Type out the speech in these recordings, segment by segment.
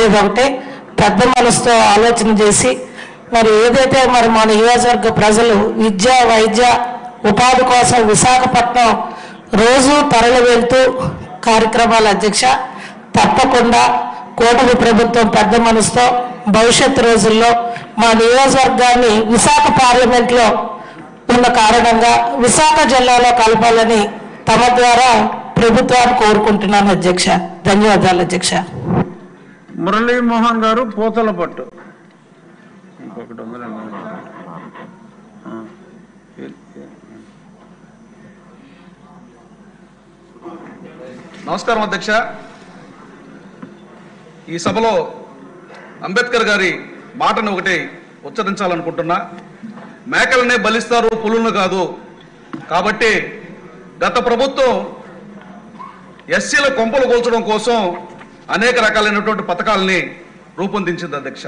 కోరేది ఒకటే పెద్ద మనసుతో ఆలోచన చేసి మరి ఏదైతే మరి మన నియోజకవర్గ ప్రజలు విద్య వైద్య ఉపాధి కోసం విశాఖపట్నం రోజు తరలి వెళ్తూ కార్యక్రమాల అధ్యక్ష తప్పకుండా కూటమి ప్రభుత్వం పెద్ద మనసుతో భవిష్యత్ రోజుల్లో మా నియోజకవర్గాన్ని విశాఖ పార్లమెంట్లో ఉన్న కారణంగా విశాఖ జిల్లాలో కలపాలని తమ ద్వారా ప్రభుత్వాన్ని కోరుకుంటున్నాను అధ్యక్ష ధన్యవాదాలు అధ్యక్ష మురళీమోహన్ గారు పూతల పట్టు ఇంకొకటి ఉందండి ఆ. నమస్కారం అధ్యక్ష ఈ సభలో అంబేద్కర్ గారి మాటను ఒకటి ఉచ్చరించాలనుకుంటున్నా మేకలనే బలిస్తారు పులులను కాదు కాబట్టి గత ప్రభుత్వం ఎస్సీల కొంపలు కూల్చడం కోసం అనేక రకాలైనటువంటి పథకాలని రూపొందించింది అధ్యక్ష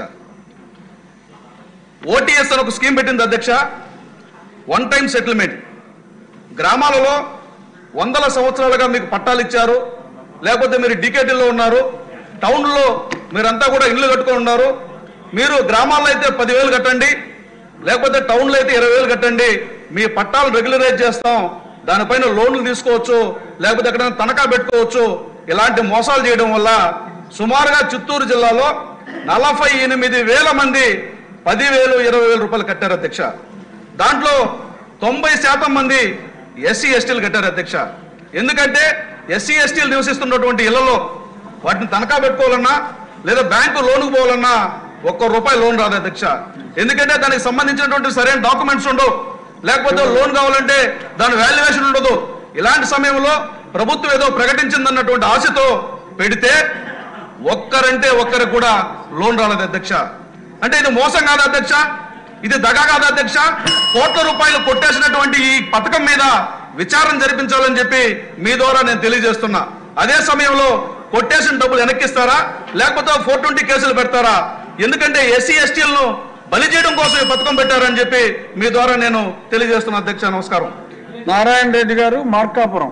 ఓటీఎస్ అని ఒక స్కీమ్ పెట్టింది అధ్యక్ష వన్ టైం సెటిల్మెంట్ గ్రామాలలో వందల సంవత్సరాలుగా మీకు పట్టాలు ఇచ్చారు లేకపోతే మీరు డికేటీలో ఉన్నారు టౌన్లో మీరంతా కూడా ఇల్లు కట్టుకొని ఉన్నారు మీరు గ్రామాల్లో అయితే పదివేలు కట్టండి లేకపోతే టౌన్లో అయితే ఇరవై వేలు కట్టండి మీ పట్టాలు రెగ్యులరైజ్ చేస్తాం దానిపైన లోన్లు తీసుకోవచ్చు లేకపోతే ఎక్కడైనా తనఖా పెట్టుకోవచ్చు ఇలాంటి మోసాలు చేయడం వల్ల సుమారుగా చిత్తూరు జిల్లాలో నలభై ఎనిమిది వేల మంది పదివేలు ఇరవై వేల రూపాయలు కట్టారు అధ్యక్ష దాంట్లో తొంభై శాతం మంది ఎస్సీ ఎస్టీలు కట్టారు అధ్యక్ష ఎందుకంటే ఎస్సీ ఎస్టీలు నివసిస్తున్నటువంటి ఇళ్లలో వాటిని తనఖా పెట్టుకోవాలన్నా లేదా బ్యాంకు లోనుకు పోవాలన్నా ఒక్క రూపాయి లోన్ రాదు అధ్యక్ష ఎందుకంటే దానికి సంబంధించినటువంటి సరైన డాక్యుమెంట్స్ ఉండవు లేకపోతే లోన్ కావాలంటే దాని వాల్యుయేషన్ ఉండదు ఇలాంటి సమయంలో ప్రభుత్వం ఏదో ప్రకటించిందన్నటువంటి ఆశతో పెడితే ఒక్కరంటే ఒక్కరికి కూడా లోన్ రాలేదు అధ్యక్ష అంటే ఇది మోసం కాదు అధ్యక్ష ఇది దగా కాదు అధ్యక్ష కోట్ల రూపాయలు కొట్టేసినటువంటి ఈ పథకం మీద విచారణ జరిపించాలని చెప్పి మీ ద్వారా నేను తెలియజేస్తున్నా అదే సమయంలో కొట్టేసిన డబ్బులు వెనక్కిస్తారా లేకపోతే ఫోర్ ట్వంటీ కేసులు పెడతారా ఎందుకంటే ఎస్సీ ఎస్టీలను బలి చేయడం కోసం ఈ పథకం పెట్టారని చెప్పి మీ ద్వారా నేను తెలియజేస్తున్నా అధ్యక్ష నమస్కారం నారాయణ రెడ్డి గారు మార్కాపురం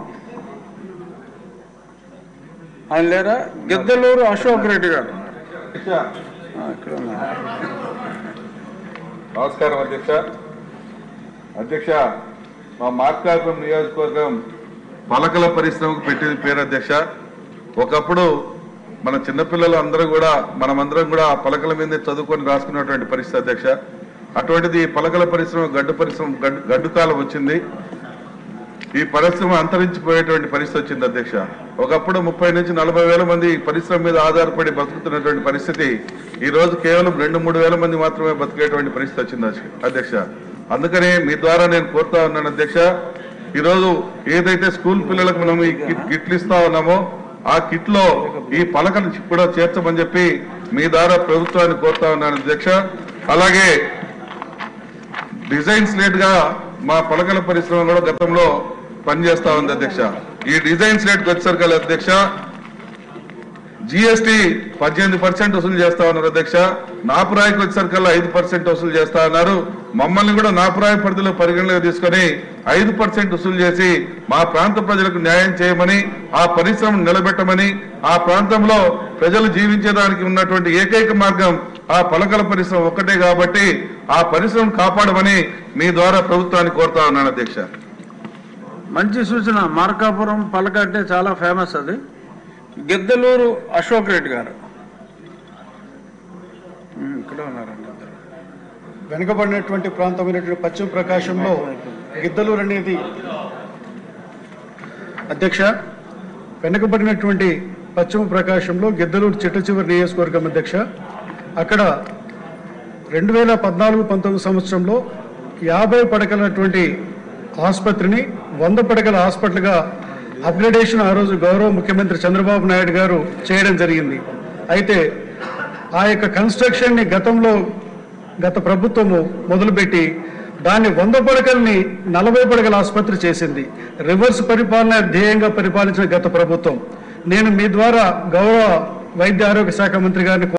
ఆయన లేరా గిద్దలూరు అశోక్ రెడ్డి గారు ఆ, ఇక్కడ ఉన్నారు. నమస్కారం అధ్యక్ష అధ్యక్ష మా మార్కాపురం నియోజకవర్గం పలకల పరిశ్రమకు పెట్టింది పేరు అధ్యక్ష ఒకప్పుడు మన చిన్నపిల్లలు అందరూ కూడా మనమందరం కూడా ఆ పలకల మీదే చదువుకొని రాసుకున్నటువంటి పరిస్థితి అధ్యక్ష అటువంటిది ఈ పలకల పరిశ్రమ గడ్డు పరిశ్రమ గడ్డు గడ్డు కాలం వచ్చింది ఈ పరిశ్రమ అంతరించిపోయేటువంటి పరిస్థితి వచ్చింది అధ్యక్ష ఒకప్పుడు ముప్పై నుంచి నలభై వేల మంది ఈ పరిశ్రమ మీద ఆధారపడి బతుకుతున్నటువంటి పరిస్థితి ఈ రోజు కేవలం రెండు మూడు వేల మంది మాత్రమే బతికేటువంటి పరిస్థితి వచ్చింది అధ్యక్ష- అధ్యక్ష అందుకనే మీ ద్వారా నేను కోరుతా ఉన్నాను అధ్యక్ష ఈరోజు ఏదైతే స్కూల్ పిల్లలకు మనం ఈ కిట్ కిట్లు ఇస్తా ఉన్నామో ఆ కిట్ లో ఈ పలకలు కూడా చేర్చమని చెప్పి మీ ద్వారా ప్రభుత్వాన్ని కోరుతా ఉన్నాను అధ్యక్ష అలాగే డిజైన్ స్లేట్ గా మా పలకల పరిశ్రమ కూడా గతంలో పనిచేస్తా ఉంది అధ్యక్ష ఈ డిజైన్ స్లేట్ కి వచ్చేసరికి అధ్యక్ష జిఎస్టి పద్దెనిమిది పర్సెంట్ వసూలు చేస్తా ఉన్నారు అధ్యక్ష నాపురాయికి వచ్చేసరికల్లా ఐదు పర్సెంట్ వసూలు చేస్తా ఉన్నారు మమ్మల్ని కూడా నాపురాయి పరిధిలో పరిగణలోకి తీసుకొని ఐదు పర్సెంట్ వసూలు చేసి మా ప్రాంత ప్రజలకు న్యాయం చేయమని ఆ పరిశ్రమను నిలబెట్టమని ఆ ప్రాంతంలో ప్రజలు జీవించేదానికి ఉన్నటువంటి ఏకైక మార్గం ఆ పలకల పరిశ్రమ ఒక్కటే కాబట్టి ఆ పరిశ్రమను కాపాడమని మీ ద్వారా ప్రభుత్వాన్ని కోరుతా ఉన్నాను అధ్యక్ష మంచి సూచన మార్కాపురం పలక అంటే చాలా ఫేమస్ అది గిద్దలూరు అశోక్ రెడ్డి గారు ఉమ్, ఇక్కడ ఉన్నారండి ఇద్దరు. వెనుకబడినటువంటి ప్రాంతమైనటువంటి పశ్చిమ ప్రకాశంలో గిద్దలూరు అనేది అధ్యక్ష వెనుకబడినటువంటి పశ్చిమ ప్రకాశంలో గిద్దలూరు చిట్ట చివరి నియోజకవర్గం అధ్యక్ష అక్కడ రెండు వేల పద్నాలుగు పంతొమ్మిది సంవత్సరంలో యాభై పడకలటువంటి ఆసుపత్రిని వంద పడకల హాస్పిటల్గా అప్గ్రేడేషన్ ఆ రోజు గౌరవ ముఖ్యమంత్రి చంద్రబాబు నాయుడు గారు చేయడం జరిగింది అయితే ఆ యొక్క కన్స్ట్రక్షన్ని గతంలో గత ప్రభుత్వము మొదలుపెట్టి దాన్ని వంద పడకల్ని నలభై పడకల ఆసుపత్రి చేసింది రివర్స్ పరిపాలన ధ్యేయంగా పరిపాలించిన గత ప్రభుత్వం నేను మీ ద్వారా గౌరవ వైద్య ఆరోగ్య శాఖ మంత్రి గారిని